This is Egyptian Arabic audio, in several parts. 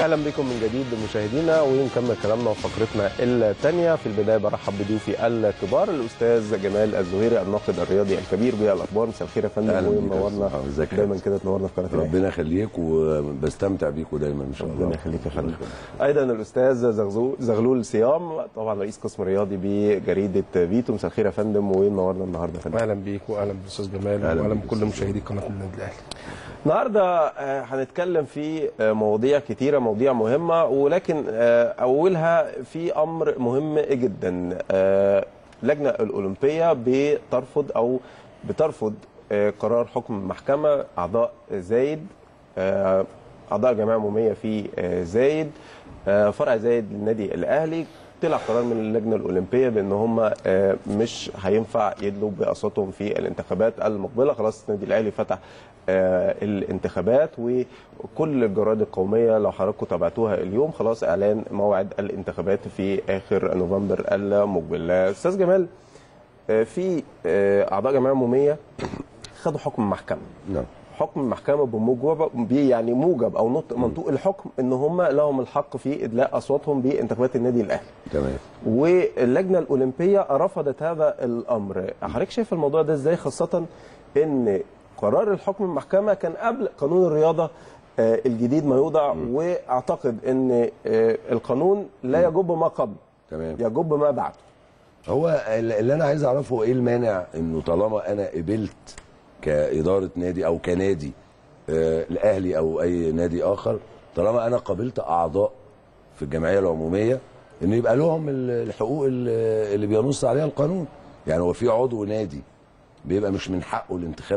اهلا بكم من جديد مشاهدينا ونكمل كلامنا وفقرتنا الثانيه في البدايه برحب بضيوفي الكبار الاستاذ جمال الزهيري الناقد الرياضي الكبير بالاخبار مساء الخير يا فندم أهلا بيك يا ومنورنا أستاذ محمد. ازيك يا دايما أستاذ؟ كده تنورنا في قناه الأهلي. ربنا يخليك وبستمتع بيكم دايما ان شاء الله ربنا يخليك يا فندم ايضا الاستاذ زغزو- زغلول صيام طبعا رئيس قسم رياضي بجريده فيتو مساء الخير يا فندم ومنورنا النهارده يا فندم اهلا بيك واهلا بالاستاذ جمال أهلا واهلا بيك بكل أستاذ مشاهدي قناه النادي الاهلي النهارده آه، هنتكلم في آه، مواضيع كتيره مواضيع مهمه ولكن آه، اولها في امر مهم جدا آه، اللجنه الاولمبيه بترفض او بترفض آه، قرار حكم المحكمه اعضاء زايد آه، اعضاء جمعيه عموميه في آه، زايد آه، فرع زايد للنادي الاهلي طلع قرار من اللجنه الاولمبيه بان هم آه، مش هينفع يدلوا باصواتهم في الانتخابات المقبله خلاص النادي الاهلي فتح آه، الانتخابات وكل الجرائد القوميه لو حضراتكم تابعتوها اليوم خلاص اعلان موعد الانتخابات في اخر نوفمبر المقبل استاذ جمال آه، في آه، اعضاء جمعيه عموميه خدوا حكم المحكمه نعم حكم المحكمه بموجب بي- يعني موجب او نطق منطوق الحكم ان هم لهم الحق في ادلاء اصواتهم بانتخابات النادي الاهلي تمام واللجنه الاولمبيه رفضت هذا الامر حضرتك شايف الموضوع ده ازاي خاصه ان قرار الحكم المحكمه كان قبل قانون الرياضه آه، الجديد ما يوضع واعتقد ان آه، القانون لا يجب ما قبل تمام يجب ما بعد هو اللي انا عايز اعرفه ايه المانع انه طالما انا قبلت كاداره نادي او كنادي آه، الاهلي او اي نادي اخر طالما انا قبلت اعضاء في الجمعيه العموميه ان يبقى لهم ال- الحقوق ال- اللي بينص عليها القانون يعني هو في عضو نادي بيبقى مش من حقه الانتخاب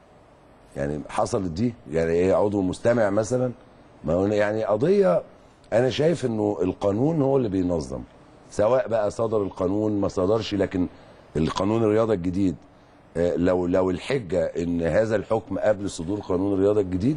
يعني حصلت دي يعني ايه عضو مستمع مثلا ما هو يعني قضيه انا شايف انه القانون هو اللي بينظم سواء بقى صدر القانون ما صدرش لكن القانون الرياضه الجديد آه، لو لو الحجه ان هذا الحكم قبل صدور قانون الرياضه الجديد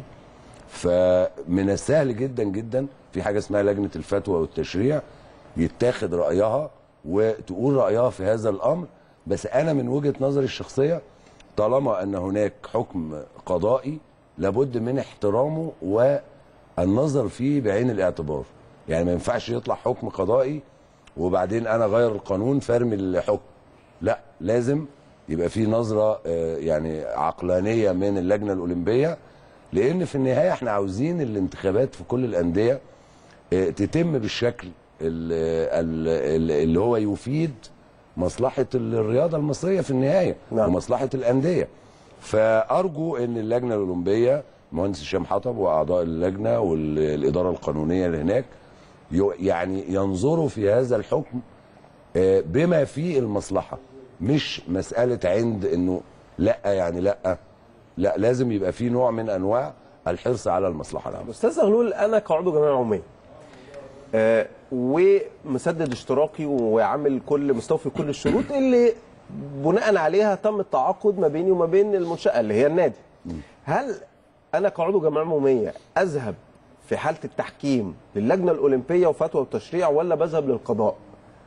فمن السهل جدا جدا في حاجه اسمها لجنه الفتوى والتشريع يتاخد رايها وتقول رايها في هذا الامر بس انا من وجهه نظري الشخصيه طالما ان هناك حكم قضائي لابد من احترامه والنظر فيه بعين الاعتبار يعني ما ينفعش يطلع حكم قضائي وبعدين انا غير القانون فارمي الحكم لا لازم يبقى في نظره آه، يعني عقلانيه من اللجنه الاولمبيه لان في النهايه احنا عاوزين الانتخابات في كل الانديه آه، تتم بالشكل ال- ال- ال- اللي هو يفيد مصلحه الرياضه المصريه في النهايه نعم. ومصلحه الانديه فارجو ان اللجنه الاولمبيه مهندس هشام حطب واعضاء اللجنه والاداره القانونيه اللي هناك يو- يعني ينظروا في هذا الحكم آه، بما فيه المصلحه مش مساله عند انه لا يعني لا لا لازم يبقى في نوع من انواع الحرص على المصلحه العامه استاذ زغلول انا كعضو جمعيه عموميه آه، ومسدد اشتراكي وعامل كل مستوفي كل الشروط اللي بناء عليها تم التعاقد ما بيني وما بين المنشاه اللي هي النادي هل انا كعضو جمعيه عموميه اذهب في حاله التحكيم للجنه الاولمبيه وفتوى التشريع ولا بذهب للقضاء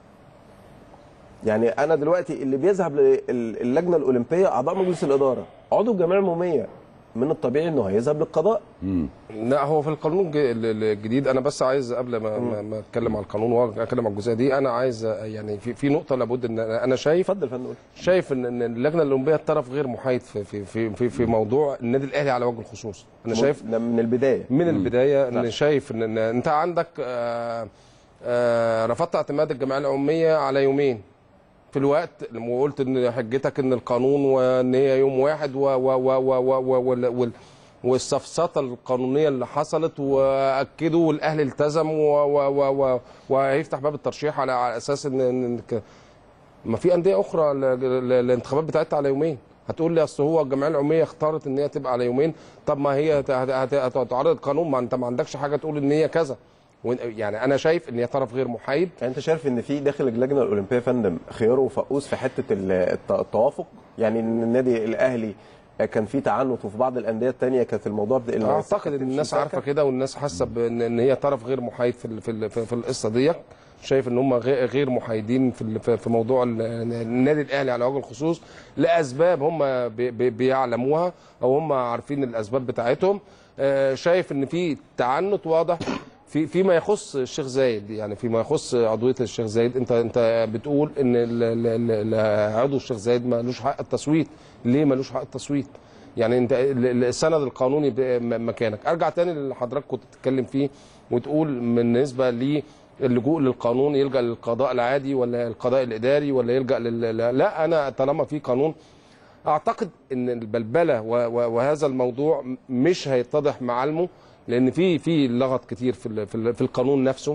يعني انا دلوقتي اللي بيذهب للجنه الاولمبيه اعضاء مجلس الاداره عضو الجمعيه العموميه من الطبيعي انه هيذهب للقضاء لا هو في القانون الج- ال- الجديد انا بس عايز قبل ما ما- ما اتكلم على القانون واتكلم على الجزئيه دي انا عايز يعني في في نقطه لابد ان انا شايف اتفضل يا فندم شايف ان إن اللجنه الاولمبيه الطرف غير محايد في في في في, في موضوع النادي الاهلي على وجه الخصوص انا شايف ده من البدايه من البدايه نعم. ان شايف ان إن انت عندك آه، آه، رفضت اعتماد الجمعيه العموميه على يومين في الوقت وقلت ان حجتك ان القانون وان هي يوم واحد و و و و و و وال- وال- والسفسطه القانونيه اللي حصلت واكدوا والاهلي التزم و و و و وهيفتح باب الترشيح على, على اساس ان, إن إن ك- ما في انديه اخرى ال- ال- الانتخابات بتاعتها على يومين هتقول لي اصل هو الجمعيه العموميه اختارت ان هي تبقى على يومين طب ما هي هت- هت- هت- هتعرض القانون ما انت ما عندكش حاجه تقول ان هي كذا وإن- يعني انا شايف ان هي طرف غير محايد يعني انت شايف ان في داخل اللجنه الاولمبيه يا فندم خيار وفقوس في حته ال- الت- التوافق يعني ان النادي الاهلي كان في تعنت وفي بعض الانديه الثانيه كانت الموضوع بت- اعتقد ان الناس مشتركة. عارفه كده والناس حاسه بان إن هي طرف غير محايد في ال- في ال- في في القصه ديت شايف ان هم غير غير محايدين في ال- في في موضوع ال- النادي الاهلي على وجه الخصوص لاسباب هم بي- بي- بيعلموها او هم عارفين الاسباب بتاعتهم آه، شايف ان في تعنت واضح في فيما يخص الشيخ زايد يعني فيما يخص عضويه الشيخ زايد انت انت بتقول ان ال- ال- ال- ال- عضو الشيخ زايد ملوش حق التصويت ليه ملوش حق التصويت يعني انت ال- ال- السند القانوني ب- م- مكانك ارجع تاني اللي حضرتك كنت بتتكلم فيه وتقول بالنسبه للجوء للقانون يلجا للقضاء العادي ولا القضاء الاداري ولا يلجا لل لا انا طالما في قانون اعتقد ان البلبله و- و- وهذا الموضوع مش هيتضح معالمه لان في في لغط كتير في ال- في ال- في القانون نفسه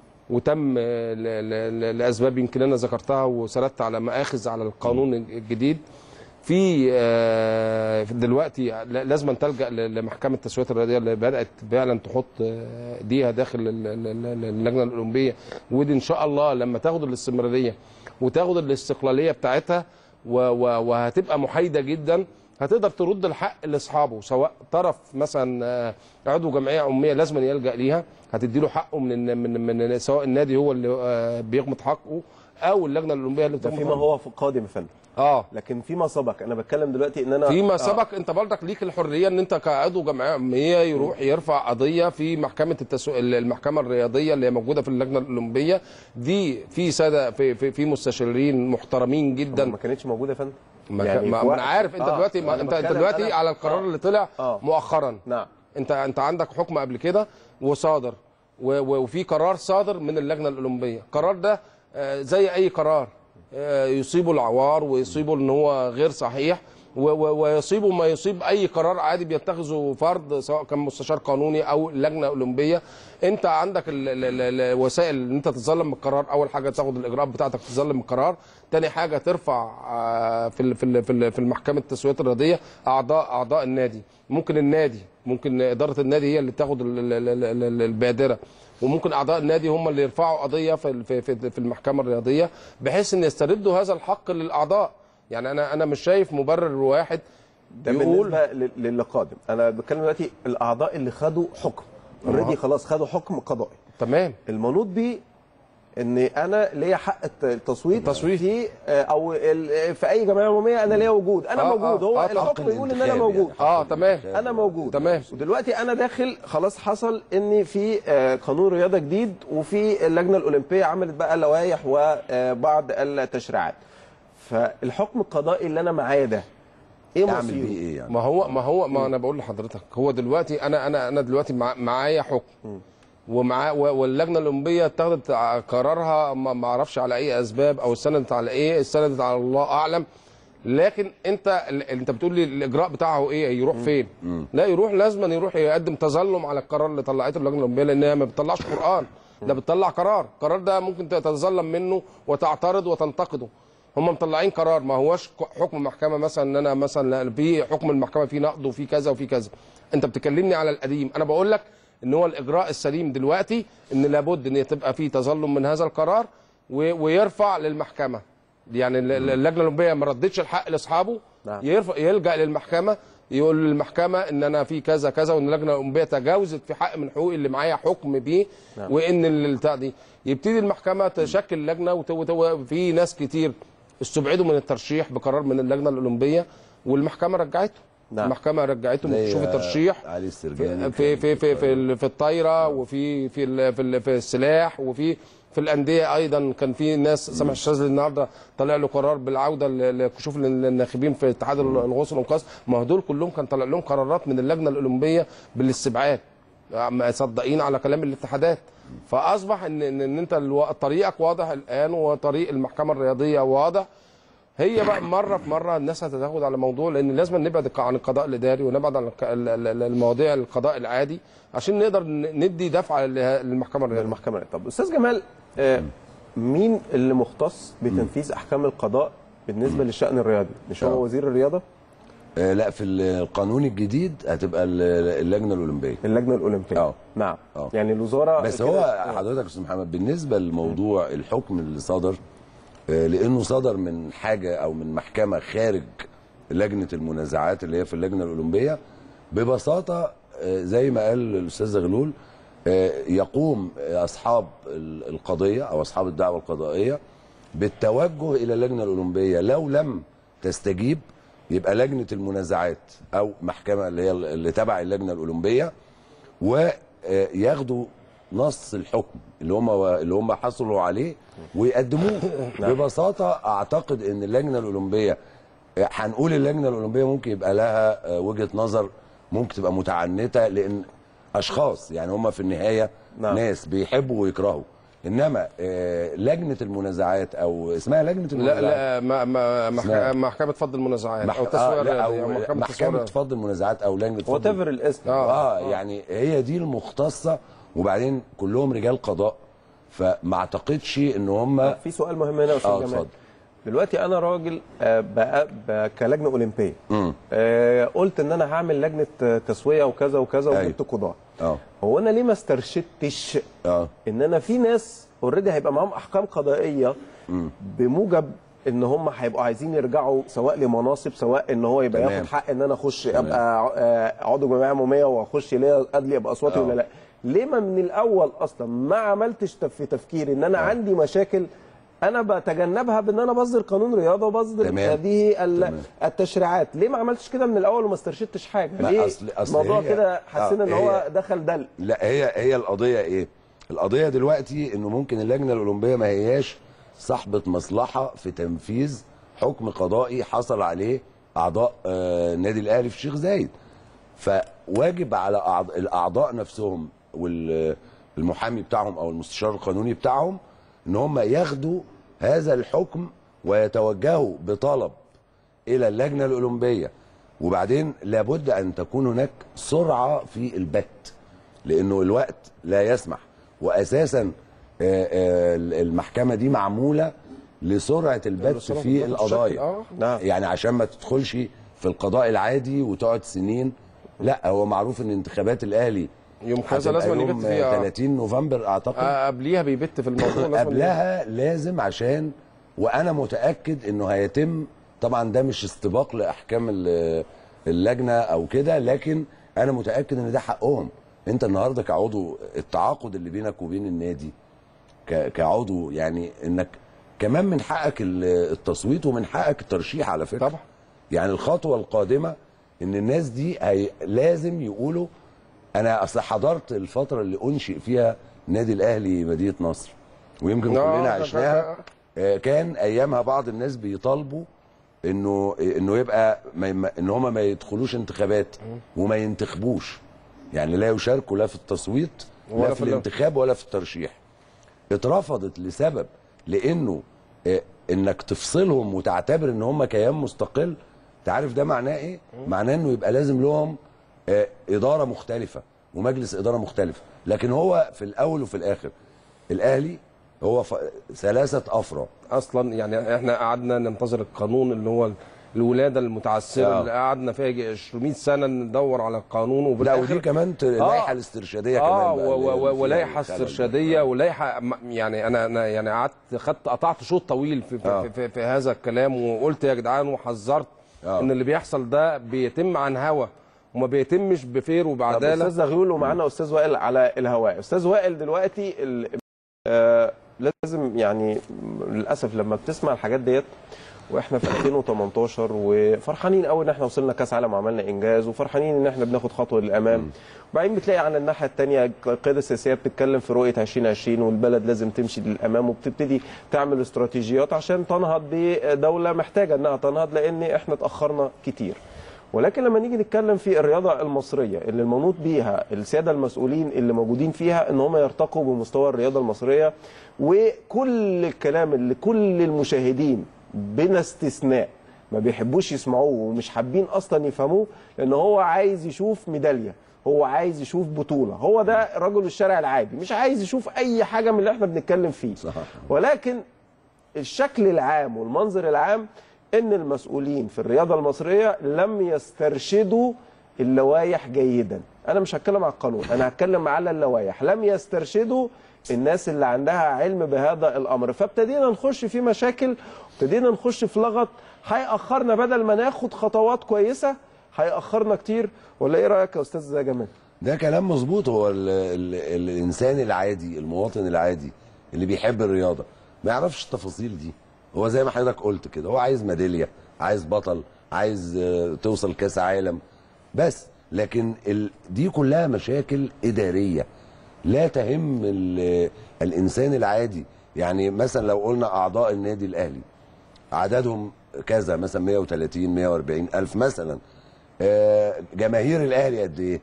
وتم آه، ل- ل- ل- لاسباب يمكن انا ذكرتها وسردت على مآخذ على القانون الجديد في آه، دلوقتي لازم تلجا ل- لمحكمه التسويات الرياضيه اللي بدات فعلا تحط آه، ايديها داخل ال- ال- ال- اللجنه الاولمبيه ودي ان شاء الله لما تاخد الاستمراريه وتاخد الاستقلاليه بتاعتها و- و- وهتبقى محايده جدا هتقدر ترد الحق لاصحابه سواء طرف مثلا آه، عضو جمعيه عموميه لازم يلجا ليها هتدي له حقه من من من سواء النادي هو اللي آه، بيغمض حقه او اللجنه الاولمبيه اللي ده بتغمض فيما حقه. هو في قادم يا فندم اه لكن فيما سبق انا بتكلم دلوقتي ان انا فيما آه، سبق انت برضك ليك الحريه ان انت كعضو جمعيه عموميه يروح يرفع قضيه في محكمه التسو... المحكمه الرياضيه اللي هي موجوده في اللجنه الاولمبيه دي في ساده في في, في مستشارين محترمين جدا ما كانتش موجوده يا فندم ما, يعني يعني ما في ما وقت- انا عارف انت آه، دلوقتي ما أنا انت انت بتكلم دلوقتي أنا- على القرار آه. اللي طلع آه. مؤخرا نعم انت انت عندك حكم قبل كده وصادر و- و- وفي قرار صادر من اللجنه الاولمبيه القرار ده آه، زي اي قرار آه، يصيبه العوار ويصيبه ان هو غير صحيح و- و- ويصيبه ما يصيب اي قرار عادي بيتخذه فرد سواء كان مستشار قانوني او لجنه اولمبيه انت عندك ال- ال- ال- الوسائل ان انت تتظلم من القرار اول حاجه تاخد الاجراءات بتاعتك تتظلم من القرار تاني حاجه ترفع آه، في ال- في ال- في ال- في المحكمه التسويات الرياضيه اعضاء اعضاء النادي ممكن النادي ممكن اداره النادي هي اللي تاخد ال- ال- ال- ال- ال- البادره وممكن اعضاء النادي هم اللي يرفعوا قضيه في ال- في في في المحكمه الرياضيه بحيث ان يستردوا هذا الحق للاعضاء يعني انا انا مش شايف مبرر واحد ده يقول بالنسبه لل- للي قادم انا بتكلم دلوقتي الاعضاء اللي خدوا حكم اوريدي خلاص خدوا حكم قضائي تمام المنوط بيه ان انا ليا حق الت- التصويت تصويت. في آه، او ال- في اي جمعيه عموميه انا ليا وجود انا آه، موجود آه، هو آه، الحكم حق يقول ان انا الانتخاب موجود يعني. اه تمام انا موجود تمام. ودلوقتي انا داخل خلاص حصل ان في آه، قانون رياضه جديد وفي اللجنه الاولمبيه عملت بقى لوائح وبعض التشريعات فالحكم القضائي اللي انا معايا ده ايه اعمل مصيره بيه ايه يعني ما هو ما هو ما انا بقول لحضرتك هو دلوقتي انا انا انا دلوقتي مع معايا حكم ومع و- واللجنه الاولمبيه اتخذت ع- قرارها ما ما اعرفش على اي اسباب او استندت على ايه استندت على الله اعلم لكن انت ال- انت بتقول لي الاجراء بتاعه ايه يروح فين لا يروح لازما يروح يقدم تظلم على القرار اللي طلعته اللجنه الاولمبيه لانها ما بتطلعش قران ده بتطلع قرار القرار ده ممكن تتظلم منه وتعترض وتنتقده هم مطلعين قرار ما هوش ك- حكم محكمه مثلا ان انا مثلا لا، في حكم المحكمه في نقض وفي كذا وفي كذا انت بتكلمني على القديم انا بقول لك ان هو الاجراء السليم دلوقتي ان لابد ان تبقى في تظلم من هذا القرار و- ويرفع للمحكمه يعني ال- ال- اللجنه الاولمبيه ما ردتش الحق لاصحابه نعم. يرفع يلجا للمحكمه يقول للمحكمه ان انا في كذا كذا وان اللجنه الاولمبيه تجاوزت في حق من حقوقي اللي معايا حكم بيه نعم. وان البتاع دي يبتدي المحكمه تشكل لجنه وت- وت- في ناس كتير استبعدوا من الترشيح بقرار من اللجنه الاولمبيه والمحكمه رجعته نعم. المحكمه رجعته زي شوف الترشيح علي السرجاني في في في في ال- في الطايره وفي في ال- في ال- في السلاح وفي في الانديه ايضا كان في ناس سامح الشاذلي النهارده طلع له قرار بالعوده ل- لكشوف الناخبين في اتحاد الغوص والانقاذ ما هو دول كلهم كان طلع لهم قرارات من اللجنه الاولمبيه بالاستبعاد مصدقين على كلام الاتحادات فاصبح ان ان, إن انت الو- طريقك واضح الان وطريق المحكمه الرياضيه واضح هي بقى مره في مره الناس هتتاخد على موضوع لان لازم نبعد عن القضاء الاداري ونبعد عن الق- ال- ال- المواضيع القضاء العادي عشان نقدر ن- ندي دفعه له- للمحكمه الرياضيه المحكمه طب استاذ جمال آه، مين اللي مختص بتنفيذ احكام القضاء بالنسبه للشان الرياضي مش آه. هو وزير الرياضه آه لا في القانون الجديد هتبقى ال- اللجنه الاولمبيه اللجنه الاولمبيه آه. نعم آه. يعني الوزاره بس كده- هو آه. حضرتك يا استاذ محمد بالنسبه لموضوع الحكم اللي صدر آه، لانه صدر من حاجه او من محكمه خارج لجنه المنازعات اللي هي في اللجنه الاولمبيه ببساطه آه، زي ما قال الاستاذ زغلول آه، يقوم اصحاب ال- القضيه او اصحاب الدعوه القضائيه بالتوجه الى اللجنه الاولمبيه لو لم تستجيب يبقى لجنه المنازعات او محكمه اللي هي اللي تبع اللجنه الاولمبيه وياخدوا نص الحكم اللي هم اللي هم حصلوا عليه ويقدموه ببساطه اعتقد ان اللجنه الاولمبيه هنقول اللجنه الاولمبيه ممكن يبقى لها آه، وجهه نظر ممكن تبقى متعنته لان اشخاص يعني هم في النهايه نعم. ناس بيحبوا ويكرهوا انما آه، لجنه المنازعات او اسمها لجنه لا المنازعات لا ما ما مح- اسمها- محكمه فض المنازعات مح... او آه تسويه لا رياضية، او محكمه محكمه تسويه فض المنازعات او لجنه وات فض ايفر الاسم آه. اه يعني هي دي المختصه وبعدين كلهم رجال قضاء فما اعتقدش ان هم في سؤال مهم هنا يا استاذ آه، جمال اتفضل. دلوقتي انا راجل آه، بقى بقى كلجنه اولمبيه آه، قلت ان انا هعمل لجنه آه، تسويه وكذا وكذا أيوة. وجبت قضاه اه هو انا ليه ما استرشدتش اه ان انا في ناس اوريدي هيبقى معاهم احكام قضائيه بموجب ان هم هيبقوا عايزين يرجعوا سواء لمناصب سواء ان هو يبقى تمام. ياخد حق ان انا اخش ابقى آه، عضو جمعيه عموميه واخش ليا ادلي ابقى اصواتي آه. ولا لا ليه ما من الاول اصلا ما عملتش تف- في تفكيري ان انا عندي مشاكل انا بتجنبها بان انا بصدر قانون رياضه وبصدر تمام. هذه ال- تمام. التشريعات ليه ما عملتش كده من الاول وما استرشدتش حاجه لا، ليه أصل- أصل الموضوع هي- كده حسينا آه، ان هو هي- دخل دل لا هي هي القضيه ايه القضيه دلوقتي انه ممكن اللجنه الاولمبيه ما هياش صاحبه مصلحه في تنفيذ حكم قضائي حصل عليه اعضاء آه، النادي الاهلي في الشيخ زايد فواجب على أعض- الاعضاء نفسهم والمحامي بتاعهم او المستشار القانوني بتاعهم ان هم ياخدوا هذا الحكم ويتوجهوا بطلب الى اللجنه الاولمبيه وبعدين لابد ان تكون هناك سرعه في البت لانه الوقت لا يسمح واساسا آه، آه، المحكمه دي معموله لسرعه البت لسرعة في البت القضايا بشكل- آه. نعم. يعني عشان ما تدخلش في القضاء العادي وتقعد سنين لا هو معروف ان انتخابات الاهلي يوم كذا هتبقى لازم يوم يبت فيها 30 نوفمبر اعتقد آه، قبليها بيبت في الموضوع لازم قبلها لازم عشان وانا متاكد انه هيتم طبعا ده مش استباق لاحكام ال- اللجنه او كده لكن انا متاكد ان ده حقهم انت النهارده كعضو التعاقد اللي بينك وبين النادي ك- كعضو يعني انك كمان من حقك ال- التصويت ومن حقك الترشيح على فكره طبعا. يعني الخطوه القادمه ان الناس دي هي لازم يقولوا انا اصل حضرت الفتره اللي انشئ فيها نادي الاهلي مدينه نصر ويمكن آه، كلنا ده- عشناها آه، كان ايامها بعض الناس بيطالبوا انه انه يبقى ما يم- ان هم ما يدخلوش انتخابات وما ينتخبوش يعني لا يشاركوا لا في التصويت ولا لا في في ال- الانتخاب ولا في الترشيح اترفضت لسبب لانه آه، انك تفصلهم وتعتبر ان هم كيان مستقل تعرف ده معناه ايه معناه انه يبقى لازم لهم آه، اداره مختلفه ومجلس اداره مختلف لكن هو في الاول وفي الاخر الاهلي هو ف... ثلاثه افرع اصلا يعني احنا قعدنا ننتظر القانون اللي هو الولاده المتعسره آه. اللي قعدنا فيها يجي 200 سنه ندور على القانون لا وبالاخر ودي كمان ت- اللائحه الاسترشاديه اه كمان بقى و- اللي- و- اللي فيها ولائحه الخلل. استرشاديه ولائحه م- يعني انا انا يعني قعدت خدت قطعت شوط طويل في في, آه. في, في, في هذا الكلام وقلت يا جدعان وحذرت آه. ان اللي بيحصل ده بيتم عن هوى وما بيتمش بفير طب وبعداله استاذ زغلول ومعانا استاذ وائل على الهواء استاذ وائل دلوقتي ال... آه لازم يعني للاسف لما بتسمع الحاجات ديت واحنا في 2018 وفرحانين قوي ان احنا وصلنا كاس عالم وعملنا انجاز وفرحانين ان احنا بناخد خطوه للامام وبعدين بتلاقي على الناحيه الثانيه القياده السياسيه بتتكلم في رؤيه 2020 والبلد لازم تمشي للامام وبتبتدي تعمل استراتيجيات عشان تنهض بدوله محتاجه انها تنهض لان احنا اتاخرنا كتير ولكن لما نيجي نتكلم في الرياضه المصريه اللي المنوط بيها الساده المسؤولين اللي موجودين فيها ان هم يرتقوا بمستوى الرياضه المصريه وكل الكلام اللي كل المشاهدين بلا استثناء ما بيحبوش يسمعوه ومش حابين اصلا يفهموه لان هو عايز يشوف ميداليه هو عايز يشوف بطوله هو ده رجل الشارع العادي مش عايز يشوف اي حاجه من اللي احنا بنتكلم فيه صح. ولكن الشكل العام والمنظر العام ان المسؤولين في الرياضه المصريه لم يسترشدوا اللوائح جيدا انا مش هتكلم على القانون انا هتكلم على اللوائح لم يسترشدوا الناس اللي عندها علم بهذا الامر فابتدينا نخش في مشاكل ابتدينا نخش في لغط هيأخرنا بدل ما ناخد خطوات كويسه هيأخرنا كتير ولا ايه رايك يا استاذ جمال ده كلام مظبوط هو ال ال الانسان العادي المواطن العادي اللي بيحب الرياضه ما يعرفش التفاصيل دي هو زي ما حضرتك قلت كده هو عايز ميداليه عايز بطل عايز آه، توصل كاس عالم بس لكن ال دي كلها مشاكل اداريه لا تهم ال- الانسان العادي يعني مثلا لو قلنا اعضاء النادي الاهلي عددهم كذا مثلا 130 140 الف مثلا آه، جماهير الاهلي قد ايه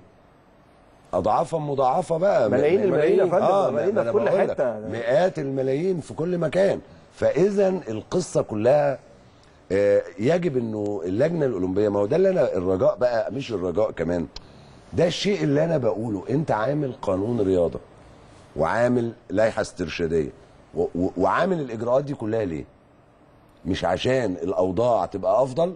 اضعافا مضاعفه بقى ملايين الملايين يا فندم، آه ملايين ما في أنا كل بقول لك، حتة. مئات الملايين في كل مكان فاذا القصه كلها آه، يجب انه اللجنه الاولمبيه ما هو ده اللي انا الرجاء بقى مش الرجاء كمان ده الشيء اللي انا بقوله انت عامل قانون رياضه وعامل لائحه استرشاديه و- و- وعامل الاجراءات دي كلها ليه مش عشان الاوضاع تبقى افضل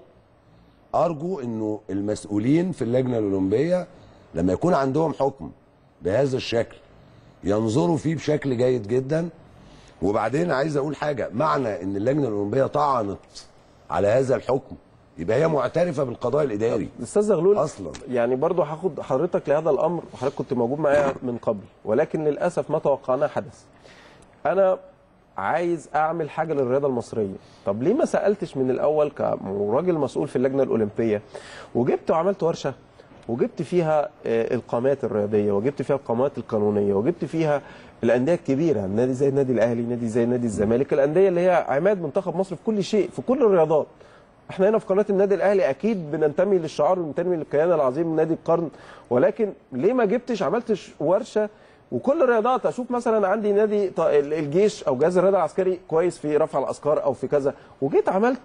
ارجو انه المسؤولين في اللجنه الاولمبيه لما يكون عندهم حكم بهذا الشكل ينظروا فيه بشكل جيد جدا وبعدين عايز اقول حاجه معنى ان اللجنه الاولمبيه طعنت على هذا الحكم يبقى هي معترفه بالقضاء الاداري استاذ زغلول أصلاً. يعني برضو هاخد حضرتك لهذا الامر وحضرتك كنت موجود معايا من قبل ولكن للاسف ما توقعناه حدث انا عايز اعمل حاجه للرياضه المصريه طب ليه ما سالتش من الاول كراجل مسؤول في اللجنه الاولمبيه وجبت وعملت ورشه وجبت فيها آه، القامات الرياضيه وجبت فيها القامات القانونيه وجبت فيها الانديه الكبيره النادي زي النادي الاهلي نادي زي نادي الزمالك الانديه اللي هي عماد منتخب مصر في كل شيء في كل الرياضات احنا هنا في قناه النادي الاهلي اكيد بننتمي للشعار بننتمي للكيان العظيم نادي القرن ولكن ليه ما جبتش عملتش ورشه وكل الرياضات اشوف مثلا عندي نادي ط- الجيش او جهاز الرياضه العسكري كويس في رفع الاثقال او في كذا وجيت عملت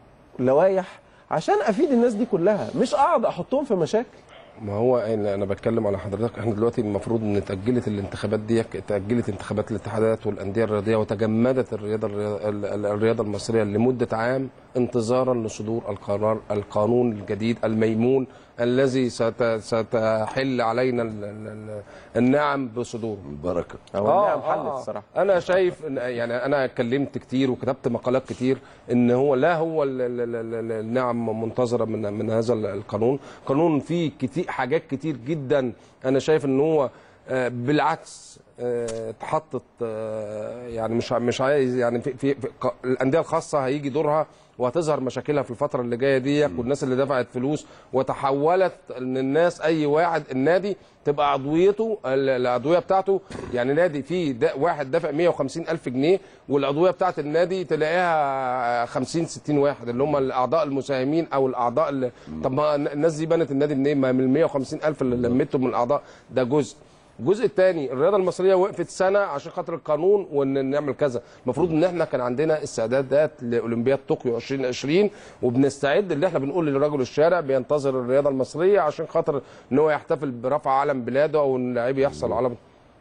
لوائح عشان افيد الناس دي كلها مش اقعد احطهم في مشاكل ما هو انا أنا بتكلم على حضرتك احنا دلوقتي المفروض ان اتاجلت الانتخابات دي اتاجلت انتخابات الاتحادات والانديه الرياضيه وتجمدت الرياضه ال- ال- الرياضه المصريه لمده عام انتظارا لصدور القرار القانون الجديد الميمون الذي ست- ستحل علينا ال- ال- ال- النعم بصدوره البركه او النعم حلت الصراحه انا شايف إن يعني انا اتكلمت كتير وكتبت مقالات كتير ان هو لا هو ال- ال- ال- ال- النعم منتظره من من هذا القانون قانون فيه كتير حاجات كتير جدا انا شايف ان هو آه، بالعكس آه، اتحطت آه، يعني مش مش عايز يعني في, في, في ق- الانديه الخاصه هيجي دورها وهتظهر مشاكلها في الفتره اللي جايه دي والناس اللي دفعت فلوس وتحولت ان الناس اي واحد النادي تبقى عضويته ال- العضويه بتاعته يعني نادي فيه دا واحد دافع 150 الف جنيه والعضويه بتاعت النادي تلاقيها 50 60 واحد اللي هم الاعضاء المساهمين او الاعضاء اللي طب ما الناس دي بنت النادي منين ما من ال 150 الف اللي لميتهم من الاعضاء ده جزء الجزء الثاني الرياضه المصريه وقفت سنه عشان خاطر القانون وان نعمل كذا المفروض ان احنا كان عندنا استعدادات لاولمبياد طوكيو 2020 وبنستعد اللي احنا بنقول لرجل الشارع بينتظر الرياضه المصريه عشان خاطر ان هو يحتفل برفع علم بلاده او ان اللعيب يحصل على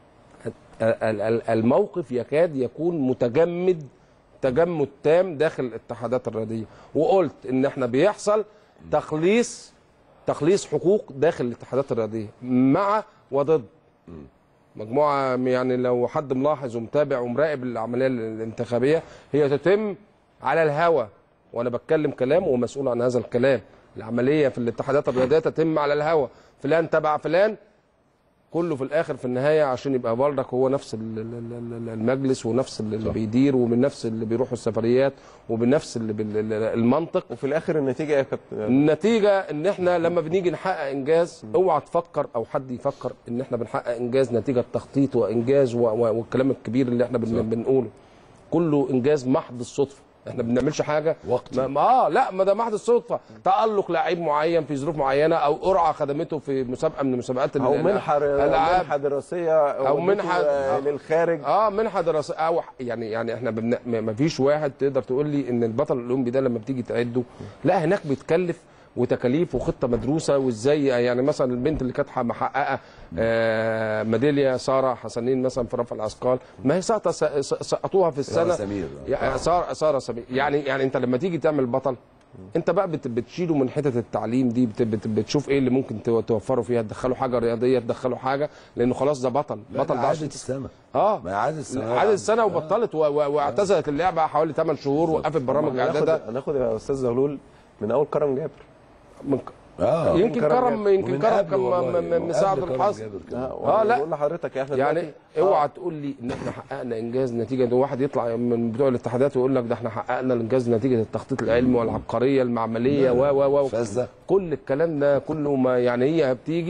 ال- ال- الموقف يكاد يكون متجمد تجمد تام داخل الاتحادات الرياضيه وقلت ان احنا بيحصل تخليص تخليص حقوق داخل الاتحادات الرياضيه مع وضد مجموعه يعني لو حد ملاحظ ومتابع ومراقب العمليه الانتخابيه هي تتم على الهوى وانا بتكلم كلام ومسؤول عن هذا الكلام العمليه في الاتحادات الرياضيه تتم على الهوى فلان تبع فلان كله في الاخر في النهايه عشان يبقى برضك هو نفس ال- ال- ال- المجلس ونفس اللي بيدير ومن نفس اللي بيروحوا السفريات وبنفس اللي بال- المنطق وفي الاخر النتيجه ايه يا كابتن النتيجه ان احنا لما بنيجي نحقق انجاز اوعى تفكر او حد يفكر ان احنا بنحقق انجاز نتيجه تخطيط وانجاز و- و- والكلام الكبير اللي احنا بن بنقوله كله انجاز محض الصدفه احنا ما بنعملش حاجه وقتي. ما ما- اه لا ما ده محض الصدفه تالق لعيب معين في ظروف معينه او قرعه خدمته في مسابقه من مسابقات ال- او منحه الالعاب منحه دراسيه أو ودته، منحة- آه، آه. للخارج اه منحه دراسيه او يعني يعني احنا بن... ما فيش واحد تقدر تقول لي ان البطل الاولمبي ده لما بتيجي تعده لا هناك بيتكلف وتكاليف وخطه مدروسه وازاي يعني مثلا البنت اللي كانت محققه آه ميداليه ساره حسنين مثلا في رفع الاثقال ما هي سقطه س- س- سقطوها في السنه سمير. يعني ساره ساره سمير يعني يعني انت لما تيجي تعمل بطل انت بقى بت- بتشيله من حته التعليم دي بت- بت- بتشوف ايه اللي ممكن تو- توفره فيها تدخله حاجه رياضيه تدخله حاجه لانه خلاص ده بطل بطل ده عادت عشان السنه اه ما عادت السنه عدد السنه وبطلت و- و- واعتزلت اللعبه حوالي 8 شهور وقفت برامج اعدادها هناخد هناخد يا استاذ زغلول من اول كرم جابر من اه يمكن كرم كرم جابر. يمكن ومن كرم قبل كان والله، م- م- ومن مساعد قبل كرم الحظ جابر كمان. اه آه، لا. بقول لحضرتك احنا يعني دلوقتي- اوعى تقول لي ان احنا حققنا انجاز نتيجه ان واحد يطلع من بتوع الاتحادات ويقول لك ده احنا حققنا الانجاز نتيجه التخطيط العلمي والعبقريه المعمليه و و و فزة. كل الكلام ده كله ما يعني هي بتيجي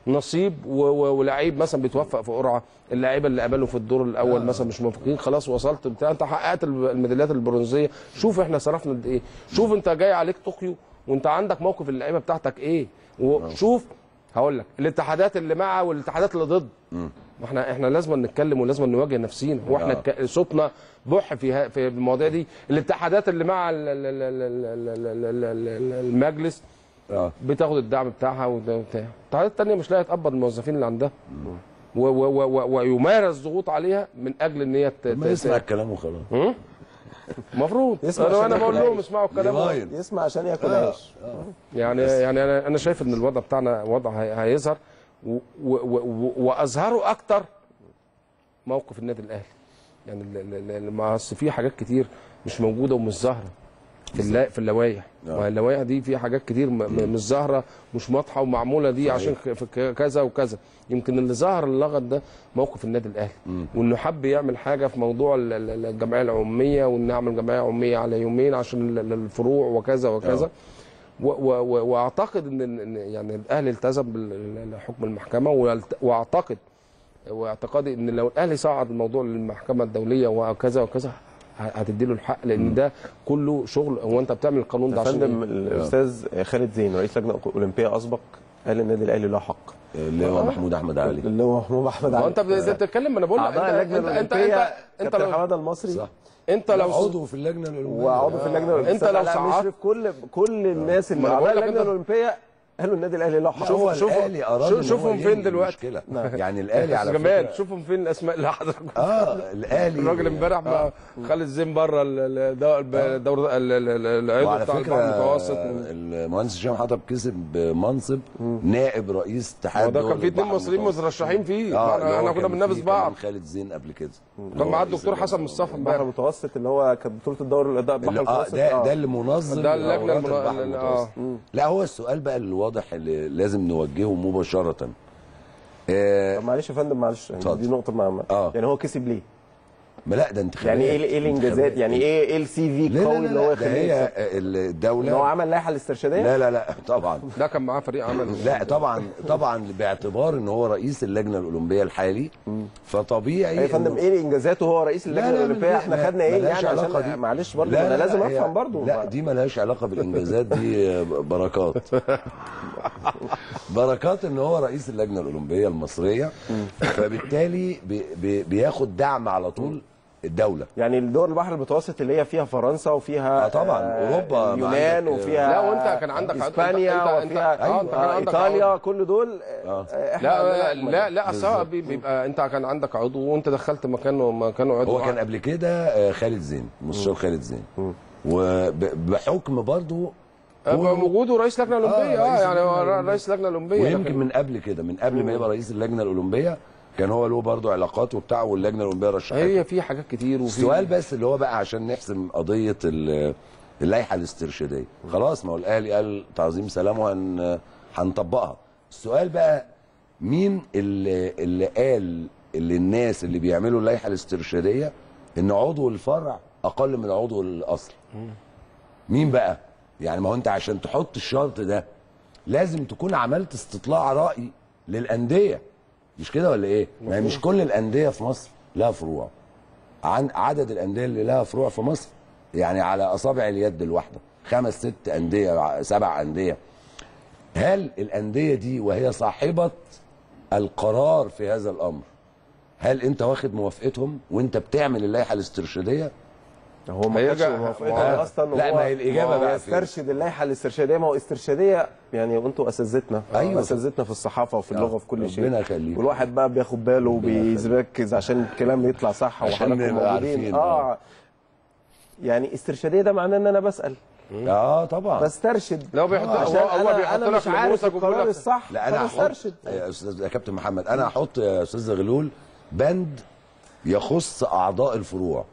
نصيب و- و- ولعيب مثلا بيتوفق في قرعه اللعيبه اللي قابلوا في الدور الاول مثلا مش موفقين خلاص وصلت بتاع انت حققت الب- الميداليات البرونزيه شوف احنا صرفنا قد ايه شوف انت جاي عليك طوكيو وانت عندك موقف اللعيبه بتاعتك ايه وشوف هقول لك الاتحادات اللي مع والاتحادات اللي ضد ما احنا احنا لازم نتكلم ولازم نواجه نفسينا واحنا آه. ك- صوتنا بح في ها- في المواضيع دي الاتحادات اللي مع ال- ال- ال- ال- ال- ال- ال- ال- المجلس اه بتاخد الدعم بتاعها وده وبتاع الاتحادات التانية مش لاقيه تقبض الموظفين اللي عندها و و و و ويمارس ضغوط عليها من اجل ان هي ت- ما ت- يسمع ت- الكلام وخلاص المفروض يسمع انا عشان انا بقول ياكل لهم عيش. اسمعوا الكلام ده. ديفاين. يسمع عشان ياكل عيش يعني يعني انا انا شايف ان الوضع بتاعنا وضع هي- هيظهر و- و- و- واظهره اكتر موقف النادي الاهلي يعني ال- ال- ال- ما اصل في حاجات كتير مش موجوده ومش ظاهره في اللا في اللوائح آه. ما اللوائح دي في حاجات كتير م- م- مش ظاهره مش واضحه ومعموله دي عشان ك- في ك- كذا وكذا يمكن اللي ظهر اللغط ده موقف النادي الاهلي وانه حب يعمل حاجه في موضوع ال- ال- الجمعيه العموميه وان نعمل جمعيه عموميه على يومين عشان ال- الفروع وكذا وكذا آه. و و و واعتقد ان إن يعني الاهلي التزم بحكم المحكمه والت- واعتقد واعتقادي ان لو الاهلي صعد الموضوع للمحكمه الدوليه وكذا وكذا هتدي له الحق لان ده كله شغل هو انت بتعمل القانون ده يا عشان فندم إيه؟ الاستاذ خالد زين رئيس لجنه اولمبيه اسبق قال النادي الاهلي له حق اللي هو محمود احمد علي اللي هو محمود احمد ما علي انت انت بتتكلم ما انا بقول لك اعضاء انت اللجنه انت انت الاولمبيه انت, انت كابتن لو حماده المصري صح. انت لو صعدت عضو في اللجنه الاولمبيه وعضو في اللجنه انت لو علاء صعدت- مشرف كل كل الناس اللي ما أنا اعضاء بقول لك اللجنه انت- الاولمبيه قالوا النادي الاهلي له لا، حق هو شوفوا- الاهلي اراد شو- إن هو شوفهم فين ينهي دلوقتي؟ المشكلة. يعني الاهلي على جمال فكره شوفهم فين الاسماء اللي حضرتك اه الاهلي الراجل امبارح ما خالد زين بره ال- ال- الدو- الدور ال- ال- ال- العضو وعلى بتاع فكره البحر المتوسط المهندس هشام حطب كسب منصب نائب رئيس اتحاد هو ده دول كان في اثنين البحر مصريين المتوسط. مترشحين فيه اه احنا اللي هو احنا كنا كان بننافس فيه بعض كمان خالد زين قبل كده كان معاه رئيس الدكتور حسن اللجنة. مصطفى البحر امبارح المتوسط اللي هو كانت بطوله الدوري ده البحر اللي اه المتوسط ده آه. ده اللي منظم ده اللجنة دورات المنا- البحر ال- المتوسط آه. لا هو السؤال بقى الواضح اللي لازم نوجهه مباشره آه طب معلش يا فندم معلش يعني اتفضل. دي نقطه مهمه آه. يعني هو كسب ليه؟ ما لا ده انتخابات يعني ايه ايه الانجازات انتخابات. يعني ايه ايه السي في لا لا القوي لا, اللي هو لا ده يخليه هي يكسب؟ الدوله ان هو عمل لائحه الاسترشاديه؟ لا لا لا طبعا ده كان معاه فريق عمل لا طبعا طبعا باعتبار ان هو رئيس اللجنه الاولمبيه الحالي فطبيعي يا فندم إنه- ايه انجازاته هو رئيس لا، اللجنه لا، الاولمبيه لا، احنا لا، خدنا ايه ملهاش يعني علاقة عشان دي. معلش برضه لا، انا لا، لازم هي- افهم برضه لا دي ملهاش علاقه بالانجازات دي بركات بركات ان هو رئيس اللجنه الاولمبيه المصريه فبالتالي بي بي بياخد دعم على طول الدوله يعني الدول البحر المتوسط اللي هي فيها فرنسا وفيها آه طبعاً، أوروبا اليونان معاك، وفيها لا، وأنت كان عندك- اسبانيا أنت- أنت- وفيها آه، أنت كان آه، عندك ايطاليا عقد. كل دول آه. آه، احنا لا عندنا لا أجمل. لا, لا أصل هو بي- بيبقى انت كان عندك عضو وانت دخلت مكانه مكانه عضو هو كان قبل كده آه، خالد زين مستشار خالد زين وبحكم برضه أبقى موجود ورئيس لجنه اولمبيه آه، اه رئيس يعني اللجنة هو الأولمبية. رئيس لجنه اولمبيه ويمكن لكن- من قبل كده من قبل ما يبقى رئيس اللجنه الاولمبيه كان هو له برضه علاقات وبتاع واللجنه الاولمبيه رشحته هي في حاجات كتير وفي السؤال بس اللي هو بقى عشان نحسم قضيه ال- اللائحه الاسترشاديه خلاص ما هو الاهلي قال تعظيم سلام وهن هنطبقها السؤال بقى مين اللي, اللي قال اللي الناس اللي بيعملوا اللائحه الاسترشاديه ان عضو الفرع اقل من عضو الاصل مين بقى يعني ما هو انت عشان تحط الشرط ده لازم تكون عملت استطلاع راي للانديه مش كده ولا ايه ما هي مش كل الانديه في مصر لها فروع عن عدد الانديه اللي لها فروع في مصر يعني على اصابع اليد الواحده خمس ست انديه سبع انديه هل الانديه دي وهي صاحبه القرار في هذا الامر هل انت واخد موافقتهم وانت بتعمل اللائحه الاسترشاديه هو ما هيرجع- كانش موافقته ما- اصلا لا، وهو- ما هي الإجابة ما هو بقى في- يسترشد اللائحه الاسترشاديه ما هو استرشاديه يعني وانتوا اساتذتنا أيوة. اساتذتنا في الصحافه وفي اللغه وفي كل شيء ربنا يخليك. والواحد بقى بياخد باله وبيركز عشان الكلام يطلع صح عشان وحضراتكم نبقى موجودين عارفين، اه يعني استرشاديه ده معناه ان انا بسال اه طبعا بسترشد لو بيحط عشان هو هو أنا- بيحط انا لك مش عارف نموذج وبيقول القرار لك الصح لا انا هحط فبسترشد يا استاذ يا كابتن محمد انا هحط يا استاذ غلول بند يخص اعضاء الفروع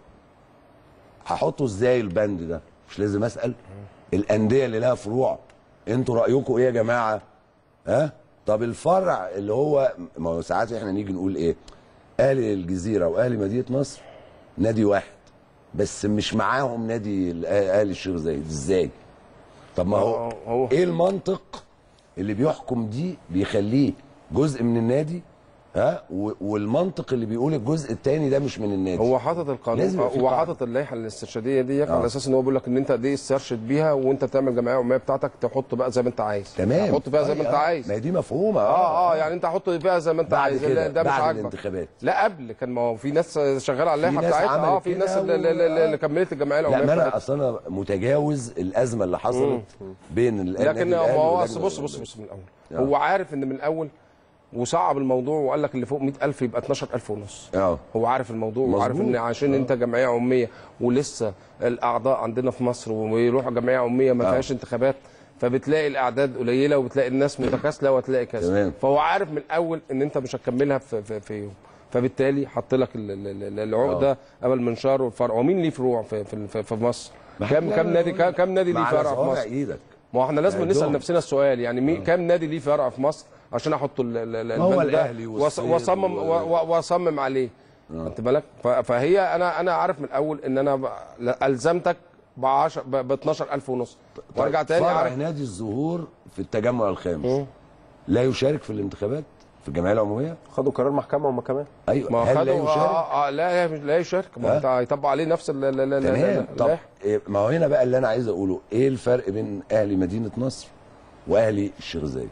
هحطه ازاي البند ده مش لازم اسال الانديه اللي لها فروع انتوا رايكم ايه يا جماعه ها طب الفرع اللي هو ما هو ساعات احنا نيجي نقول ايه اهلي الجزيره واهلي مدينه نصر نادي واحد بس مش معاهم نادي الأه- اهلي الشيخ زايد ازاي طب ما هو هو- ايه المنطق اللي بيحكم دي بيخليه جزء من النادي ها و- والمنطق اللي بيقول الجزء الثاني ده مش من النادي هو حاطط القانون لازم يبقى في هو قاعدة. حاطط اللائحه الاسترشاديه دي آه. على اساس ان هو بيقول لك ان انت دي استرشد بيها وانت بتعمل جمعيه عموميه بتاعتك تحط بقى زي ما انت عايز تمام حط فيها زي ما طيب، انت آه. عايز ما هي دي مفهومه اه اه يعني انت حط فيها زي ما انت بعد عايز كده، لا، ده مش بعد عاجبك الانتخابات. لا قبل كان ما هو في ناس شغاله على اللائحه في ناس بتاعتها اه عملت في كده ناس اللي, و- اللي, اللي كملت الجمعيه لا العموميه ما انا بتاعتها اصل انا متجاوز الازمه اللي حصلت بين النادي لكن الأهلي ما هو واللجنة أصل بص بص الأولمبية. بص من الاول آه. هو عارف ان من الاول وصعب الموضوع وقال لك اللي فوق 100000 يبقى 12000 ونص اه هو عارف الموضوع مظبوط. وعارف ان عشان انت جمعيه عموميه ولسه الاعضاء عندنا في مصر ويروحوا جمعيه عموميه ما آه. فيهاش انتخابات فبتلاقي الاعداد قليله وبتلاقي الناس متكاسله وتلاقي كذا تمام. فهو عارف من الاول ان انت مش هتكملها في, في, في يوم فبالتالي حط لك ال- ال- ال- العقده قبل منشار والفرع ومين ليه فروع في في, في, في مصر ما كم احنا- كم نادي كم, كم نادي ليه مع فرع في صوابع مصر ايدك ما هو احنا لازم عندهم. نسال نفسنا السؤال يعني مي كام نادي ليه فرع في مصر عشان احط ال- ال- ال- ما هو البند ده الأهلي وأص- والصيد واصمم و- و- و- واصمم عليه خدت بالك ف- فهي انا انا عارف من الاول ان انا ب- ل- الزمتك ب 10 ب 12000 ونص وارجع تاني فرع عارف نادي الزهور في التجمع الخامس لا يشارك في الانتخابات في الجمعيه العموميه خدوا قرار محكمه هم كمان ايوه ما هل لا خدوا يشارك آه آه لا لا يشارك ما ها؟ انت هيطبق عليه نفس ال ال- ال- ال- تمام ال- طب اللائحة. إيه، ما هو هنا بقى اللي انا عايز اقوله ايه الفرق بين اهلي مدينه نصر واهلي الشيخ زايد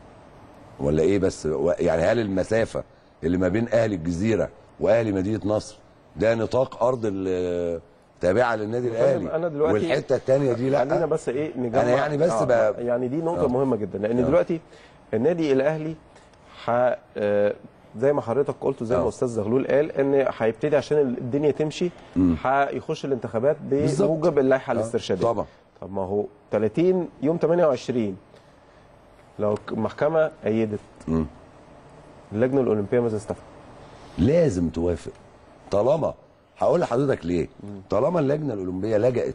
ولا ايه بس و- يعني هل المسافه اللي ما بين اهلي الجزيره واهلي مدينه نصر ده نطاق ارض ال- تابعه للنادي الاهلي أنا دلوقتي- والحته الثانيه دي لا خلينا بس ايه نجمع أنا يعني بس بقى- يعني دي نقطه آه. مهمه جدا لان آه. دلوقتي النادي الاهلي ح... آه، زي ما حضرتك قلت وزي ما آه. استاذ زغلول قال ان هيبتدي عشان الدنيا تمشي هيخش الانتخابات بالظبط. بموجب اللائحه آه، الاسترشاديه طبعا طب ما هو 30 يوم 28 لو المحكمه ايدت مم. اللجنه الاولمبيه ماذا استفاد؟ لازم توافق طالما هقول لحضرتك ليه طالما اللجنه الاولمبيه لجأت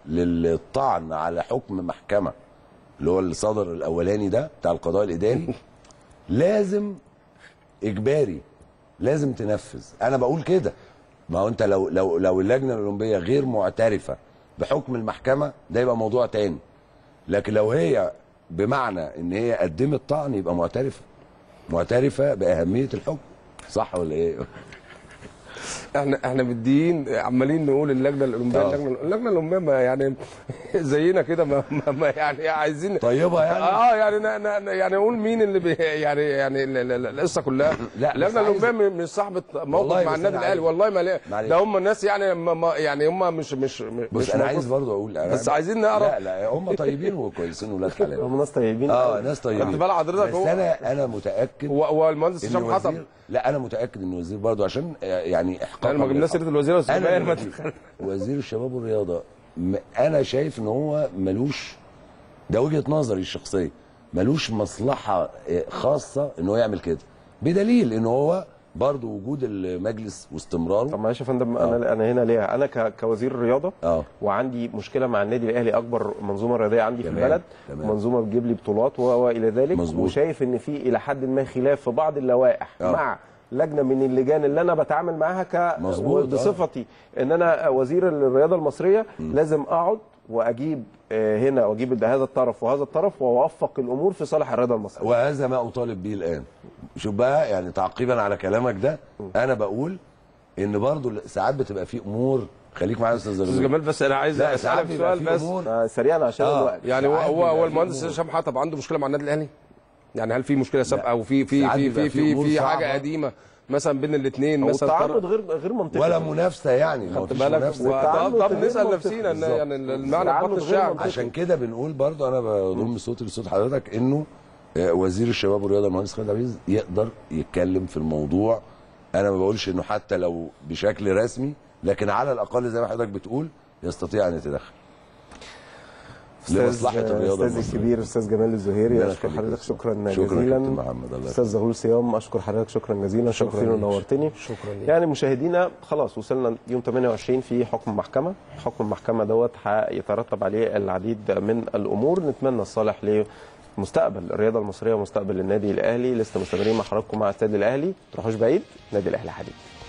للطعن على حكم محكمه اللي هو اللي صدر الاولاني ده بتاع القضاء الاداري لازم اجباري لازم تنفذ انا بقول كده ما هو انت لو لو لو اللجنه الاولمبيه غير معترفه بحكم المحكمه ده يبقى موضوع تاني لكن لو هي بمعنى ان هي قدمت طعن يبقى معترفه معترفه باهميه الحكم صح ولا ايه احنا احنا مدين عمالين نقول اللجنه الاولمبيه آه. اللجنه اللجنه الاولمبيه ما يعني زينا كده ما, ما, ما يعني عايزين طيبه يعني اه يعني نا نا نا- يعني اقول مين اللي بي يعني يعني ال- ال- القصه كلها لا، بس اللجنه عايز- الاولمبيه م- مش صاحبه موقف والله مع بس النادي أنا الاهلي عايز- والله ما ليه معلش. ده هم الناس يعني ما ما يعني هم مش مش بص مش انا موقف- عايز برضه اقول أنا بس عايزين نعرف لا لا هم طيبين وكويسين ولاد حلال هم ناس طيبين اه أوي. ناس طيبين خدت بال حضرتك بس هو- انا انا متاكد هو هو المهندس ان هشام حطب الوزير لا انا متاكد ان الوزير برضه عشان آه، يعني احقاقا انا ما جبناش سيره للحق. الوزير بس انا جماهير ما الوزير- تدخل. وزير الشباب والرياضه م- انا شايف ان هو ملوش ده وجهه نظري الشخصيه ملوش مصلحه آه، خاصه ان هو يعمل كده بدليل ان هو برضه وجود المجلس طب واستمراره معلش يا فندم انا انا هنا ليه؟ انا ك- كوزير الرياضه اه وعندي مشكله مع النادي الاهلي اكبر منظومه رياضيه عندي في تمام، البلد تمام. منظومه بتجيب لي بطولات و- والى ذلك مظبوط. وشايف ان في الى حد ما خلاف في بعض اللوائح آه. مع لجنه من اللجان اللي انا بتعامل معاها ك مظبوط، آه. بصفتي ان انا وزير الرياضه المصريه لازم اقعد واجيب آه، هنا واجيب هذا الطرف وهذا الطرف واوفق الامور في صالح الرياضه المصريه وهذا ما اطالب به الان شوف بقى يعني تعقيبا على كلامك ده انا بقول ان برضو ساعات بتبقى في امور خليك معايا يا استاذ استاذ زغلول جمال بس انا عايز لا ساعات اسالك بيبقى سؤال في بس امور آه، سريعا عشان آه. الوقت يعني هو ساعات هو بيبقى هو في المهندس أمور. هشام حطب عنده مشكله مع النادي الاهلي؟ يعني هل في مشكله سابقه او في في ساعات في بيبقى في في في, أمور في حاجه صعبة. قديمه مثلا بين الاثنين مثلا والتعرض طر- غير غير منطقي ولا منافسه يعني ما خدت فيش بالك منافسة. و- والتعامل طب طب غير نسال منطقي. نفسنا إن بالظبط. يعني المعنى التعامل بطن غير الشعب منطقي. عشان كده بنقول برضو انا بضم صوتي لصوت حضرتك انه آه، وزير الشباب والرياضه المهندس خالد عبد العزيز يقدر يتكلم في الموضوع انا ما بقولش انه حتى لو بشكل رسمي لكن على الاقل زي ما حضرتك بتقول يستطيع ان يتدخل لمصلحه الرياضه استاذ المصريه الكبير استاذ جمال الزهيري ربنا اشكر يخليك حضرتك يا أستاذ. شكرا شكرا يا جزيلا كابتن محمد الله استاذ زغلول صيام اشكر حضرتك شكرا جزيلا شكرا ليك. ونورتني شكرا ليك. يعني مشاهدينا خلاص وصلنا يوم 28 في حكم محكمه حكم المحكمه دوت هيترتب عليه العديد من الامور نتمنى الصالح لمستقبل الرياضه المصريه ومستقبل النادي الاهلي لسه مستمرين مع حضراتكم مع استاد الاهلي ما تروحوش بعيد نادي الاهلي حديث